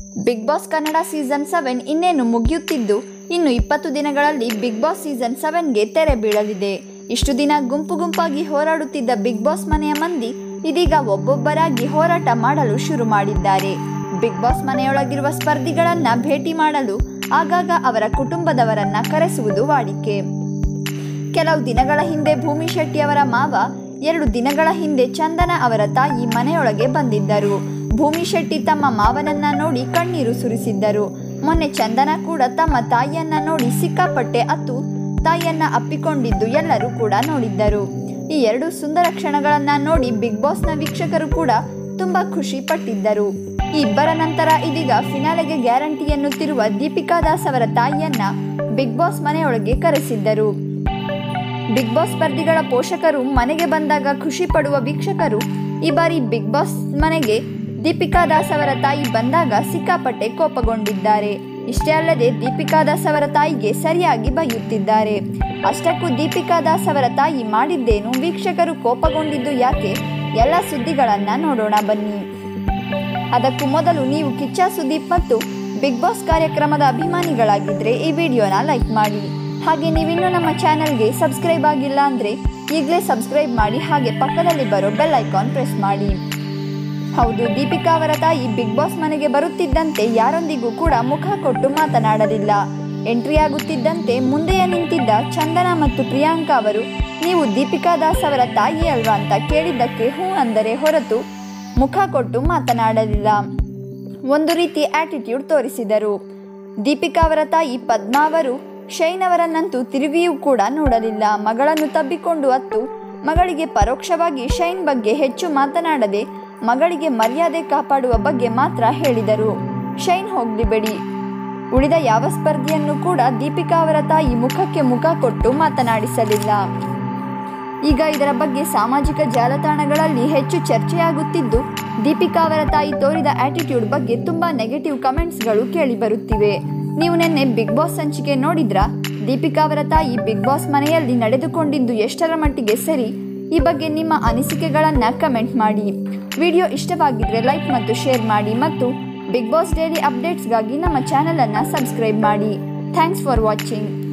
big Boss Kannada season seven ಇನ್ನೇನು ಮುಗಿಯುತ್ತಿದ್ದು ಇನ್ನು ಇಪ್ಪತ್ತು ದಿನಗಳಲ್ಲಿ ಬಿಗ್ ಬಾಸ್ ಸೀಸನ್ ಸೆವೆನ್ಗೆ ತೆರೆ ಬೀಳಲಿದೆ ಇಷ್ಟು ದಿನ ಗುಂಪು ಗುಂಪಾಗಿ ಹೋರಾಡುತ್ತಿದ್ದ ಬಿಗ್ ಬಾಸ್ ಮನೆಯ ಮಂದಿ ಇದೀಗ ಒಬ್ಬೊಬ್ಬರಾಗಿ ಹೋರಾಟ ಮಾಡಲು ಶುರು ಮಾಡಿದ್ದಾರೆ ಬಿಗ್ ಬಾಸ್ ಮನೆಯೊಳಗಿರುವ ಸ್ಪರ್ಧಿಗಳನ್ನ ಭೇಟಿ ಮಾಡಲು ಆಗಾಗ ಅವರ ಕುಟುಂಬದವರನ್ನ ಕರೆಸುವುದು ವಾಡಿಕೆ ಕೆಲವು ದಿನಗಳ ಹಿಂದೆ ಭೂಮಿ ಶೆಟ್ಟಿ ಅವರ ಮಾವ ಎರಡು ದಿನಗಳ ಹಿಂದೆ ಚಂದನ ಅವರ ತಾಯಿ ಮನೆಯೊಳಗೆ ಬಂದಿದ್ದರು ಭೂಮಿ ಶೆಟ್ಟಿ ತಮ್ಮ ಮಾವನನ್ನ ನೋಡಿ ಕಣ್ಣೀರು ಸುರಿಸಿದ್ದರು ಮೊನ್ನೆ ಚಂದನ ಕೂಡ ತಮ್ಮ ತಾಯಿಯನ್ನ ನೋಡಿ ಸಿಕ್ಕಾಪಟ್ಟೆ ಅತ್ತು ತಾಯಿಯನ್ನ ಅಪ್ಪಿಕೊಂಡಿದ್ದು ಎಲ್ಲರೂ ಕೂಡ ನೋಡಿದ್ದರು ಈ ಎರಡು ಸುಂದರ ಕ್ಷಣಗಳನ್ನ ನೋಡಿ ಬಿಗ್ ಬಾಸ್ನ ವೀಕ್ಷಕರು ಕೂಡ ತುಂಬಾ ಖುಷಿ ಪಟ್ಟಿದ್ದರು ಈ ಇಬ್ಬರ ನಂತರ ಇದೀಗ ಫಿನಾಲೆಗೆ ಗ್ಯಾರಂಟಿ ಎನ್ನುತ್ತಿರುವ ದೀಪಿಕಾ ದಾಸ್ ಅವರ ತಾಯಿಯನ್ನ ಬಿಗ್ ಬಾಸ್ ಮನೆಯೊಳಗೆ ಕರೆಸಿದ್ದರು ಬಿಗ್ ಬಾಸ್ ಸ್ಪರ್ಧಿಗಳ ಪೋಷಕರು ಮನೆಗೆ ಬಂದಾಗ ಖುಷಿ ಪಡುವ ವೀಕ್ಷಕರು ಈ ಬಾರಿ ಬಿಗ್ ಬಾಸ್ ಮನೆಗೆ ದೀಪಿಕಾ ದಾಸ್ ಅವರ ತಾಯಿ ಬಂದಾಗ ಸಿಕ್ಕಾಪಟ್ಟೆ ಕೋಪಗೊಂಡಿದ್ದಾರೆ ಇಷ್ಟೇ ಅಲ್ಲದೆ ದೀಪಿಕಾ ದಾಸ್ ಅವರ ತಾಯಿಗೆ ಸರಿಯಾಗಿ ಬೈಯುತ್ತಿದ್ದಾರೆ ಅಷ್ಟಕ್ಕೂ ದೀಪಿಕಾ ದಾಸ್ ಅವರ ತಾಯಿ ಮಾಡಿದ್ದೇನು ವೀಕ್ಷಕರು ಕೋಪಗೊಂಡಿದ್ದು ಯಾಕೆ ಎಲ್ಲ ಸುದ್ದಿಗಳನ್ನ ನೋಡೋಣ ಬನ್ನಿ ಅದಕ್ಕೂ ಮೊದಲು ನೀವು ಕಿಚ್ಚ ಸುದೀಪ್ ಮತ್ತು ಬಿಗ್ ಬಾಸ್ ಕಾರ್ಯಕ್ರಮದ ಅಭಿಮಾನಿಗಳಾಗಿದ್ದರೆ ಈ ವಿಡಿಯೋನ ಲೈಕ್ ಮಾಡಿ ಹಾಗೆ ನೀವಿನ್ನೂ ನಮ್ಮ ಚಾನಲ್ಗೆ ಸಬ್ಸ್ಕ್ರೈಬ್ ಆಗಿಲ್ಲ ಅಂದರೆ ಈಗಲೇ ಸಬ್ಸ್ಕ್ರೈಬ್ ಮಾಡಿ ಹಾಗೆ ಪಕ್ಕದಲ್ಲಿ ಬರೋ ಬೆಲ್ ಐಕಾನ್ ಪ್ರೆಸ್ ಮಾಡಿ ಹೌದು ದೀಪಿಕಾ ಅವರ ತಾಯಿ ಬಿಗ್ ಬಾಸ್ ಮನೆಗೆ ಬರುತ್ತಿದ್ದಂತೆ ಯಾರೊಂದಿಗೂ ಕೂಡ ಮುಖ ಕೊಟ್ಟು ಮಾತನಾಡಲಿಲ್ಲ ಎಂಟ್ರಿ ಆಗುತ್ತಿದ್ದಂತೆ ಮುಂದೆಯೇ ನಿಂತಿದ್ದ ಚಂದನ ಮತ್ತು ಪ್ರಿಯಾಂಕಾ ಅವರು ನೀವು ದೀಪಿಕಾ ದಾಸ್ ಅವರ ತಾಯಿ ಅಲ್ವಾ ಅಂತ ಕೇಳಿದ್ದಕ್ಕೆ ಹೂ ಅಂದರೆ ಹೊರತು ಮುಖ ಕೊಟ್ಟು ಮಾತನಾಡಲಿಲ್ಲ ಒಂದು ರೀತಿ ಆಟಿಟ್ಯೂಡ್ ತೋರಿಸಿದರು ದೀಪಿಕಾ ಅವರ ತಾಯಿ ಪದ್ಮಾ ಅವರು ಶೈನ್ ಅವರನ್ನಂತೂ ತಿರುಗಿಯೂ ಕೂಡ ನೋಡಲಿಲ್ಲ ಮಗಳನ್ನು ತಬ್ಬಿಕೊಂಡು ಅತ್ತು ಮಗಳಿಗೆ ಪರೋಕ್ಷವಾಗಿ ಶೈನ್ ಬಗ್ಗೆ ಹೆಚ್ಚು ಮಾತನಾಡದೆ ಮಗಳಿಗೆ ಮರ್ಯಾದೆ ಕಾಪಾಡುವ ಬಗ್ಗೆ ಮಾತ್ರ ಹೇಳಿದರು ಶೈನ್ ಹೋಗ್ಲಿಬೇಡಿ ಉಳಿದ ಯಾವ ಸ್ಪರ್ಧಿಯನ್ನು ಕೂಡ ದೀಪಿಕಾ ಅವರ ತಾಯಿ ಮುಖಕ್ಕೆ ಮುಖ ಕೊಟ್ಟು ಮಾತನಾಡಿಸಲಿಲ್ಲ ಈಗ ಇದರ ಬಗ್ಗೆ ಸಾಮಾಜಿಕ ಜಾಲತಾಣಗಳಲ್ಲಿ ಹೆಚ್ಚು ಚರ್ಚೆಯಾಗುತ್ತಿದ್ದು ದೀಪಿಕಾ ಅವರ ತಾಯಿ ತೋರಿದ ಆಟಿಟ್ಯೂಡ್ ಬಗ್ಗೆ ತುಂಬಾ ನೆಗೆಟಿವ್ ಕಮೆಂಟ್ಸ್ಗಳು ಕೇಳಿಬರುತ್ತಿವೆ ನೀವು ನಿನ್ನೆ ಬಿಗ್ ಬಾಸ್ ಸಂಚಿಕೆ ನೋಡಿದ್ರಾ ದೀಪಿಕಾ ಅವರ ತಾಯಿ ಬಿಗ್ ಬಾಸ್ ಮನೆಯಲ್ಲಿ ನಡೆದುಕೊಂಡಿದ್ದು ಎಷ್ಟರ ಮಟ್ಟಿಗೆ ಸರಿ ಈ ಬಗ್ಗೆ ನಿಮ್ಮ ಅನಿಸಿಕೆಗಳನ್ನು ಕಮೆಂಟ್ ಮಾಡಿ ವಿಡಿಯೋ ಇಷ್ಟವಾಗಿದ್ರೆ ಲೈಕ್ ಮತ್ತು ಶೇರ್ ಮಾಡಿ ಮತ್ತು ಬಿಗ್ ಬಾಸ್ ಡೈಲಿ ಅಪ್ಡೇಟ್ಸ್ಗಾಗಿ ನಮ್ಮ ಚಾನಲನ್ನು ಸಬ್ಸ್ಕ್ರೈಬ್ ಮಾಡಿ ಥ್ಯಾಂಕ್ಸ್ ಫಾರ್ ವಾಚಿಂಗ್